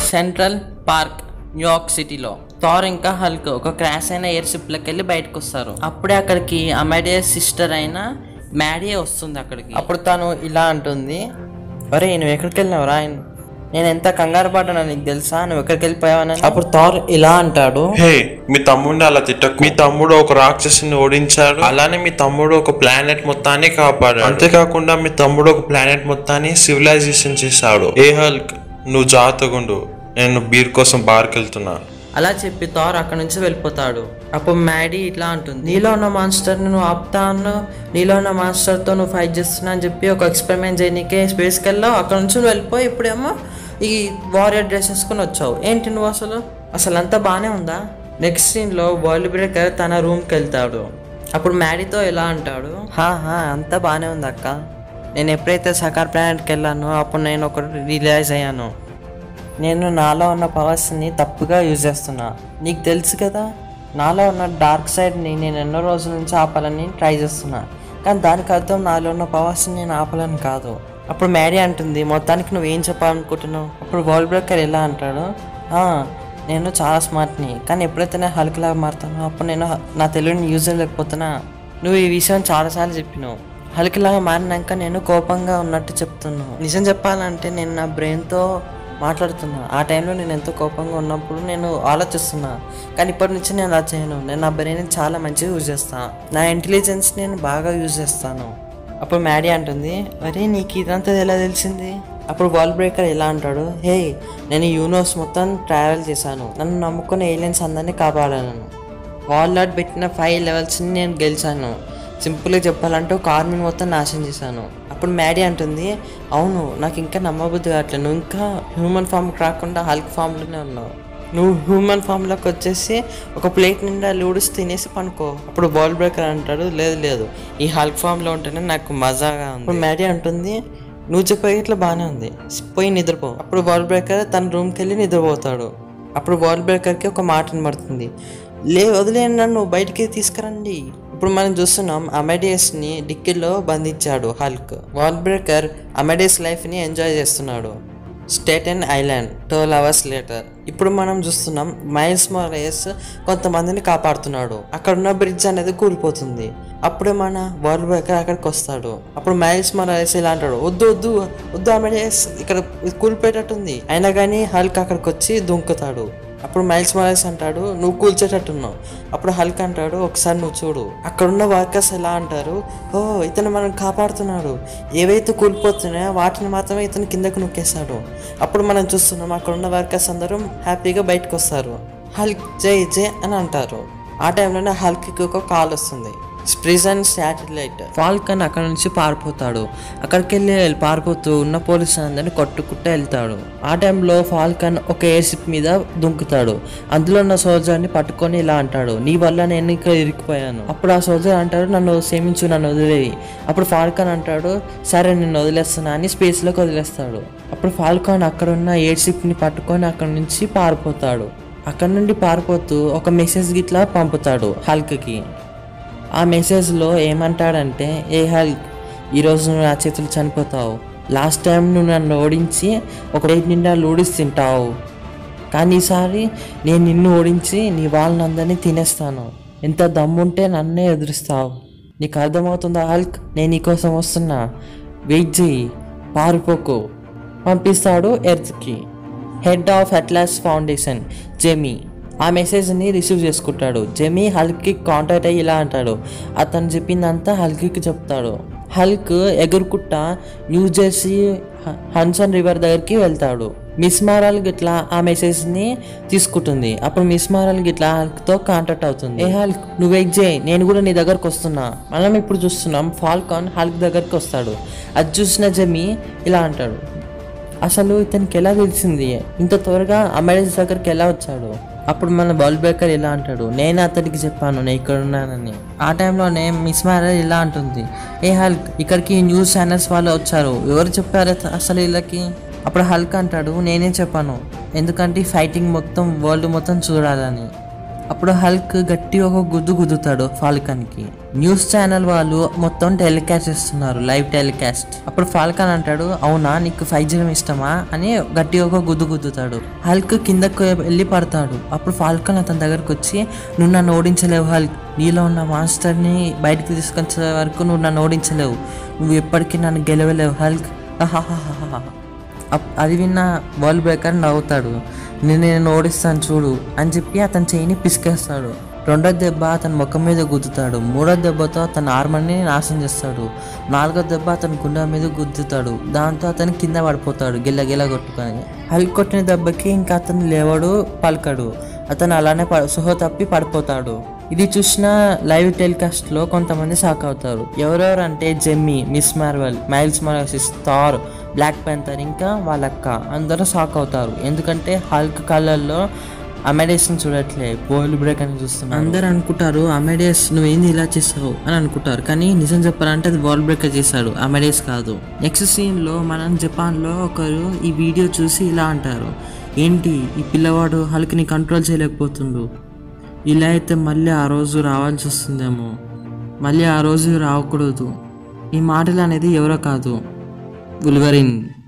Central park New York సిటీలో థార్ ఇంకా Hulk ఒక క్రాష్ అయిన ఎయిర్ షిప్లోకి వెళ్ళి బయటకు వస్తారు అప్పుడే అక్కడికి అమెడియస్ సిస్టర్ అయిన మ్యాడీ వస్తుంది అక్కడికి అప్పుడు తను ఇలా అంటుంది అరే నువ్వు ఎక్కడికి వెళ్ళినావురా ఆయన నేను ఎంత కంగారు పడ్డానో నీకు తెలుసా నువ్వు ఎక్కడికి వెళ్ళిపోయావని అప్పుడు థార్ ఇలా అంటాడు హే మీ తమ్ముడిని అలా తిట్టకు మీ తమ్ముడు ఒక రాక్షసుని ఓడించాడు అలానే మీ తమ్ముడు ఒక ప్లానెట్ మొత్తాన్ని కాపాడాడు అంతేకాకుండా మీ తమ్ముడు ఒక ప్లానెట్ మొత్తాన్ని సివిలైజేషన్ చేశాడు ఏ హల్క్ నువ్వు జాగ్రత్తగుండు నేను బీర్ కోసం బార్కి వెళ్తున్నా అలా చెప్పి థార్ అక్కడ నుంచి వెళ్ళిపోతాడు అప్పుడు మ్యాడీ ఇట్లా అంటుంది నీలో ఉన్న మాన్స్టర్ నువ్వు ఆపుతా అన్నావు నీలో ఉన్న మాన్స్టర్తో నువ్వు ఫైట్ చేస్తున్నా అని చెప్పి ఒక ఎక్స్పెరిమెంట్ చేయనీకే స్పేస్కి వెళ్ళావు అక్కడ నుంచి నువ్వు వెళ్ళిపోయి ఇప్పుడేమో ఈ వారియర్ డ్రెస్ వేసుకొని వచ్చావు ఏంటి నువ్వు అసలు అసలు అంతా బాగానే ఉందా నెక్స్ట్ సీన్లో వరల్డ్ బ్రేకర్ తన రూమ్కి వెళ్తాడు అప్పుడు మ్యాడీతో ఇలా అంటాడు హా హా అంతా బాగానే ఉంది అక్క నేను ఎప్పుడైతే సకార్ ప్లానెట్కి వెళ్ళానో అప్పుడు నేను ఒకటి రిలైజ్ అయ్యాను నేను నాలో ఉన్న పవర్స్ని తప్పుగా యూజ్ చేస్తున్నా నీకు తెలుసు కదా నాలో ఉన్న డార్క్ సైడ్ని నేను ఎన్నో రోజుల నుంచి ఆపాలని ట్రై చేస్తున్నా కానీ దానికి అర్థం నాలో ఉన్న పవర్స్ని నేను ఆపాలని కాదు అప్పుడు మ్యాడీ అంటుంది మొత్తానికి నువ్వు ఏం చెప్పాలనుకుంటున్నావు అప్పుడు వరల్డ్ బ్రేకర్ ఎలా అంటాడు "ఆ, నేను చాలా స్మార్ట్ని కానీ ఎప్పుడైతే నేను హల్క్లాగా మారుతానో అప్పుడు నేను నా తెలివిని యూజ్ చేయలేకపోతున్నా నువ్వు ఈ విషయం చాలాసార్లు చెప్పినావు హల్క్లాగా మారినాక నేను కోపంగా ఉన్నట్టు చెప్తున్నావు నిజం చెప్పాలంటే నేను నా బ్రెయిన్తో మాట్లాడుతున్నా ఆ టైంలో నేను ఎంతో కోపంగా ఉన్నప్పుడు నేను ఆలోచిస్తున్నా కానీ ఇప్పటి నుంచి నేను అలా చేయను నేను నా బ్రెయిన్ చాలా మంచిగా యూజ్ చేస్తాను నా ఇంటెలిజెన్స్ నేను బాగా యూజ్ చేస్తాను అప్పుడు మ్యాడీ అంటుంది అరే నీకు ఇదంతా ఎలా తెలిసింది అప్పుడు వాల్ బ్రేకర్ ఎలా అంటాడు హే నేను యూనివర్స్ మొత్తం ట్రావెల్ చేశాను నన్ను నమ్ముకున్న ఏలియన్స్ అందరినీ కాపాడాను వాల్ లాట్ పెట్టిన ఫైవ్ లెవెల్స్ని నేను గెలిచాను సింపుల్గా చెప్పాలంటే ఒక ఆర్మీని మొత్తం నాశనం చేశాను అప్పుడు మ్యాడీ అంటుంది అవును నాకు ఇంకా నమ్మబుద్ధి కావట్లేదు నువ్వు ఇంకా హ్యూమన్ ఫామ్కి రాకుండా హల్క్ ఫామ్లోనే ఉన్నావు నువ్వు హ్యూమన్ ఫామ్లోకి వచ్చేసి ఒక ప్లేట్ నిండా లూడిస్ తినేసి పనుకో అప్పుడు బాల్ బ్రేకర్ అంటాడు లేదు లేదు ఈ హల్క్ ఫామ్లో ఉంటేనే నాకు మజాగా ఉంది అప్పుడు మ్యాడీ అంటుంది నువ్వు చెప్పే ఇట్లా బాగానే ఉంది పోయి నిద్రపో అప్పుడు బాల్ బ్రేకర్ తన రూమ్కి వెళ్ళి నిద్రపోతాడు అప్పుడు వాల్ బ్రేకర్కి ఒక మాట వినబడుతుంది లే వదిలేయండి నన్ను బయటికి తీసుకురండి ఇప్పుడు మనం చూస్తున్నాం అమెడియస్ని డిక్కీలో బంధించాడు హల్క్ వాల్ బ్రేకర్ అమెడియస్ లైఫ్ని ఎంజాయ్ చేస్తున్నాడు Staten Island twelve hours later ఇప్పుడు మనం చూస్తున్నాం మైల్స్ మొరేస్ కొంతమందిని కాపాడుతున్నాడు అక్కడ ఉన్న బ్రిడ్జ్ అనేది కూలిపోతుంది అప్పుడే మన వరల్డ్ బ్రేకర్ అక్కడికి వస్తాడు అప్పుడు మైల్స్ మొరేస్ ఇలా అంటాడు వద్దు వద్దు వద్దు అమెడియస్ ఇక్కడ ఇది కూలిపోయేటట్టుంది అయినా కానీ హల్క్ అక్కడికి వచ్చి దుంకుతాడు అప్పుడు మైల్స్ మొరేస్ అంటాడు నువ్వు కూల్చేటట్టున్నావు అప్పుడు హల్క్ అంటాడు ఒకసారి నువ్వు చూడు అక్కడున్న వర్కర్స్ ఎలా అంటారు ఓ ఇతను మనం కాపాడుతున్నాడు ఏవైతే కూలిపోతున్నాయో వాటిని మాత్రమే ఇతను కిందకు నొక్కేస్తాడు అప్పుడు మనం చూస్తున్నాం అక్కడున్న వర్కర్స్ అందరూ హ్యాపీగా బయటకు వస్తారు హల్క్ జై జై అని అంటారు ఆ టైంలోనే హల్క్కి ఒక కాల్ వస్తుంది ప్రిజన్ శాటిలైట్ ఫాల్కన్ అక్కడ నుంచి పారిపోతాడు అక్కడికి వెళ్ళి పారిపోతూ ఉన్న పోలీసు అందరిని కొట్టుకుంటూ వెళ్తాడు ఆ టైంలో ఫాల్కన్ ఒక ఎయిర్ షిప్ మీద దుంకుతాడు అందులో ఉన్న సోల్జర్ని పట్టుకొని ఇలా అంటాడు నీ వల్ల నేను ఇక్కడ ఇరికిపోయాను అప్పుడు ఆ సోల్జర్ అంటాడు నన్ను క్షమించు నన్ను వదిలేయి అప్పుడు ఫాల్కన్ అంటాడు సరే నేను వదిలేస్తున్నా అని స్పేస్లోకి వదిలేస్తాడు అప్పుడు ఫాల్కన్ అక్కడ ఉన్న ఎయిర్ షిప్ని పట్టుకొని అక్కడ నుంచి పారిపోతాడు అక్కడ నుండి పారిపోతూ ఒక మెసేజ్ గిట్లా పంపుతాడు హల్క్కి ఆ మెసేజ్లో ఏమంటాడంటే ఏ హల్క్ ఈరోజు నువ్వు నా చేతులు చనిపోతావు లాస్ట్ టైం నువ్వు నన్ను ఓడించి ఒక ప్లేట్ నిండా లూడిస్ తింటావు కానీ ఈసారి నేను నిన్ను ఓడించి నీ వాళ్ళనందరినీ తినేస్తాను ఎంత దమ్ముంటే నన్నే ఎదురుస్తావు నీకు అర్థమవుతుందా హల్క్ నేను నీకోసం వస్తున్నా వెయిట్ చేయి పారిపోకు పంపిస్తాడు ఎర్త్కి head of Atlas Foundation Jamie ఆ మెసేజ్ని రిసీవ్ చేసుకుంటాడు జెమీ హల్క్కి కాంటాక్ట్ అయ్యి ఇలా అంటాడు అతను చెప్పిందంతా హల్క్కి చెప్తాడు హల్క్ ఎగురుకుట్ట న్యూ జెర్సీ హ- హన్సన్ రివర్ దగ్గరికి వెళ్తాడు మిస్ మారల్ గిట్లా ఆ మెసేజ్ని తీసుకుంటుంది అప్పుడు మిస్ మారల్ గిట్లా హల్క్తో కాంటాక్ట్ అవుతుంది ఏ హల్క్ నువ్వు వెయిట్ చేయి నేను కూడా నీ దగ్గరకు వస్తున్నా మనం ఇప్పుడు చూస్తున్నాం ఫాల్కాన్ హల్క్ దగ్గరికి వస్తాడు అది చూసిన జెమీ ఇలా అంటాడు అసలు ఇతనికి ఎలా తెలిసింది ఇంత త్వరగా అమెరికా దగ్గరికి ఎలా వచ్చాడు అప్పుడు మన బాల్ బ్రేకర్ ఇలా అంటాడు నేను అతనికి చెప్పాను నేను ఇక్కడ ఉన్నానని ఆ టైంలోనే మిస్ మ్యారేజ్ ఇలా అంటుంది ఏ హల్క్ ఇక్కడికి న్యూస్ ఛానల్స్ వాళ్ళు వచ్చారు ఎవరు చెప్పారు అత- అసలు వీళ్ళకి అప్పుడు హల్క్ అంటాడు నేనే చెప్పాను ఎందుకంటే ఈ ఫైటింగ్ మొత్తం వరల్డ్ మొత్తం చూడాలని అప్పుడు హల్క్ గట్టి ఒక గుద్దు గుద్దుతాడు ఫాల్కన్ కి న్యూస్ ఛానల్ వాళ్ళు మొత్తం టెలికాస్ట్ చేస్తున్నారు లైవ్ టెలికాస్ట్ అప్పుడు ఫాల్కన్ అంటాడు అవునా నీకు ఫైట్ చేయడం ఇష్టమా అని గట్టి ఒక గుద్దు గుద్దుతాడు హల్క్ కిందకు వెళ్ళి పడతాడు అప్పుడు ఫాల్కన్ అతని దగ్గరకు వచ్చి నువ్వు నన్ను ఓడించలేవు హల్క్ నీలో ఉన్న మాస్టర్ని బయటికి తీసుకొచ్చే వరకు నువ్వు నన్ను ఓడించలేవు నువ్వు ఎప్పటికీ నన్ను గెలవలేవు హల్క్ అహాహాహాహా. అప్- అది విన్న బాల్ బ్రేకర్ నవ్వుతాడు నేను నేను ఓడిస్తాను చూడు అని చెప్పి అతని చేయిని పిసికేస్తాడు రెండో దెబ్బ అతని ముఖం మీద గుద్దుతాడు మూడో దెబ్బతో అతని ఆర్మర్ని నాశనం చేస్తాడు నాలుగో దెబ్బ అతని గుండె మీద గుద్దుతాడు దాంతో అతను కింద పడిపోతాడు గిల్ల గిల్ల కొట్టుకొని హల్క్ కొట్టిన దెబ్బకి ఇంకా అతను లేవడు పలకడు అతను అలానే ప సుహ తప్పి పడిపోతాడు ఇది చూసిన లైవ్ టెలికాస్ట్ లో కొంతమంది షాక్ అవుతారు ఎవరెవరు అంటే Jamie Miss Marvel Miles Morales Thor Black Panther ఇంకా వాళ్ళక్క అందరూ షాక్ అవుతారు ఎందుకంటే హల్క్ కళ్ళల్లో అమెడేస్ ని చూడట్లే బోల్ బ్రేక్ అని చూస్తున్నారు అందరు అనుకుంటారు అమెడేస్ నువ్వేంది ఇలా చేసావు అని అనుకుంటారు కానీ నిజం చెప్పాలంటే అది బాల్ బ్రేకర్ చేశాడు అమెడేస్ కాదు నెక్స్ట్ సీన్ లో మనం జపాన్ లో ఒకరు ఈ వీడియో చూసి ఇలా అంటారు ఏంటి ఈ పిల్లవాడు హల్క్ని కంట్రోల్ చేయలేకపోతుండు ఇలా అయితే మళ్ళీ ఆ రోజు రావాల్సి వస్తుందేమో మళ్ళీ ఆ రోజు రాకూడదు ఈ మాటలు అనేది ఎవరో కాదు గుల్వరిన్